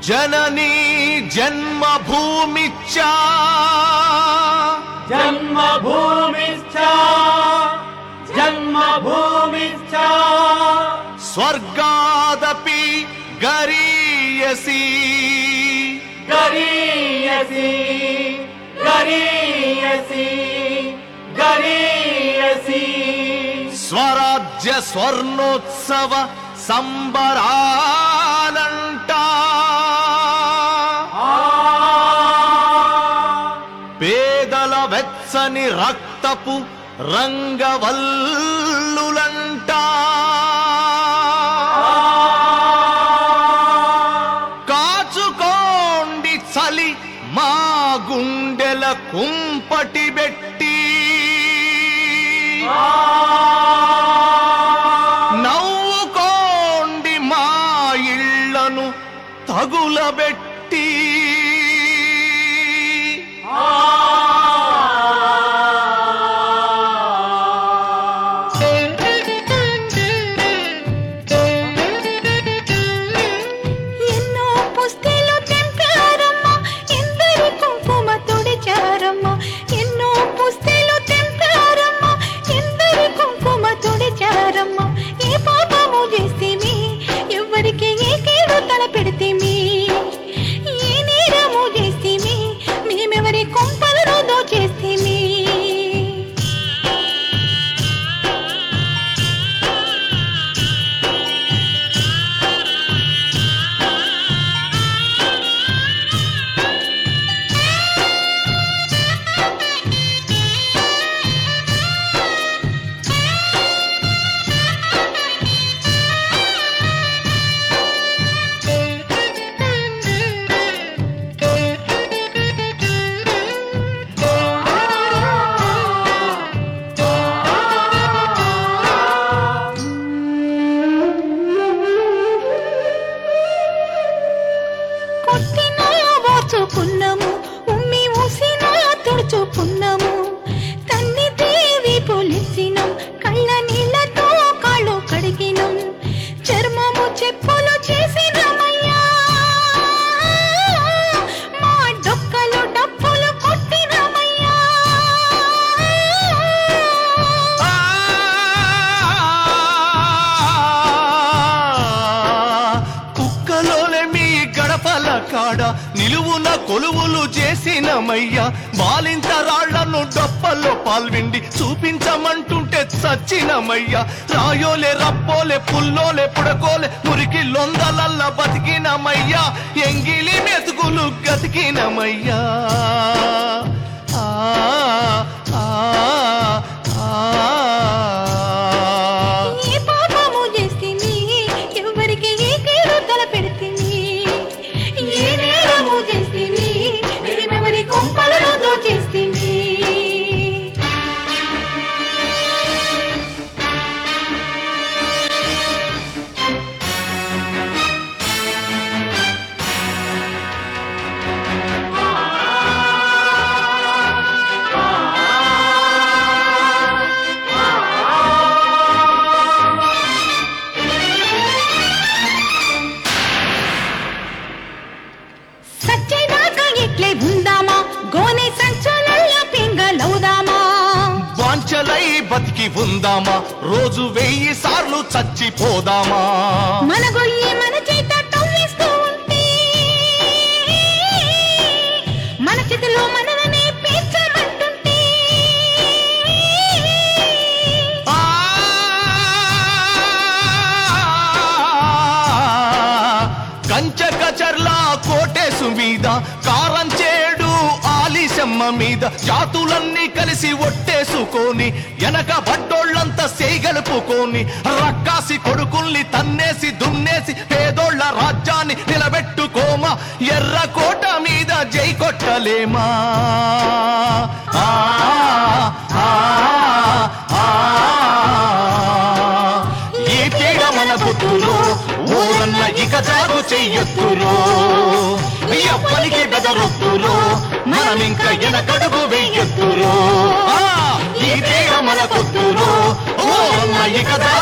జననీ జన్మభూమిచ్చా జన్మభూమిశ్చ జన్మభూమిశ్చ స్వర్గాదపి గరీయసి గరీయసి గరీయసి గరీయసి స్వరాజ్య స్వర్ణోత్సవ సంబరాలంట ఆ పేదల వెచ్చని రక్తపు రంగవల్లులంట కాచుకోండి చలి మా గుండెల కుంపటి పెట్టి నవ్వుకోండి మా ఇళ్లను తగులబెట్టి ఎన్నో పుస్తెలు తెంపారమ్మా ఎందరి కుంకుమ తుడిచారమ్మా ఎన్నో పుస్తెలు తెంపారమ్మా ఎందరి కుంకుమ తుడిచారమ్మా ఏ పాపము చేస్తేమి ఎవరికి ఏ కీడు తలపెడితేమి ఏ నేరము చేస్తేమి మేమెవరి కుంపలను దోచేస్తేమి కొట్టినా ఓర్చుకున్నాము ఉమ్మి ఊసినా తుడుచుకున్నాము తన్ని దేవి పొలిసినం కళ్ళ నీళ్ళతో కాళ్ళు కడిగినం చర్మము చెప్పులు చేసినమయ్యా మా డొక్కలు డప్పులు కొట్టినమయ్యా కుక్కలోనే మీ గడపల కాడ నిలువున కొలువులు చేసినమయ్యా బాలింత రాళ్లను డప్పల్లో పాల్విండి చూపించమంటుంటే చచ్చినమయ్యా రాయోలే రప్పోలే పుల్లోలే పుడకోలే మురికి లొందలల్ల బతికినమయ్యా ఎంగిలి మెతుకులు గతికినమయ్యా ఆ, ఆ, ఆ, ఏ పాపము చేస్తిని ఎవరికి ఏ కీడు తలపెడితిని ఏ నేరము చేస్తిని మేమెవరి కొంపలలో దోచేస్తిని సచ్చేదాకా ఇట్లే ఉందామా గోనె సంచులల్లో పింగలవుదామా వాంచలై బతికి ఉందామా రోజు వెయ్యి సార్లు చచ్చిపోదామా మన గొయ్యి మన చేత తవ్వేస్తూ ఉంటే మన చేతిలో మనలనే పేర్చమంటుంటే ఆ! కంచె కచర్లా కోటేసు మీద కారం చేడు ఆలిశమ్మ మీద జాతులన్నీ కలిసి ఒట్టేసుకొని వెనక బడ్డోళ్ళంతా సేగలుపుకొని రక్కాసి కొడుకుల్ని తన్నేసి దున్నేసి పేదోళ్ళ రాజ్యాన్ని నిలబెట్టుకోమా ఎర్ర కోట మీద జై కొట్టలేమా ఆ, ఆ, ఆ, ఈ పీడ మన బుద్ధులో ఊరన్న ఇక జాగు చెయ్యొద్దురో ఎవ్వరికి బెదరొద్దురో మనం ఇంకా వెనకడుగు వెయ్యొద్దురో ఆ, ఈ పీడ మన బుద్ధులో ఊరన్న ఇక జాగు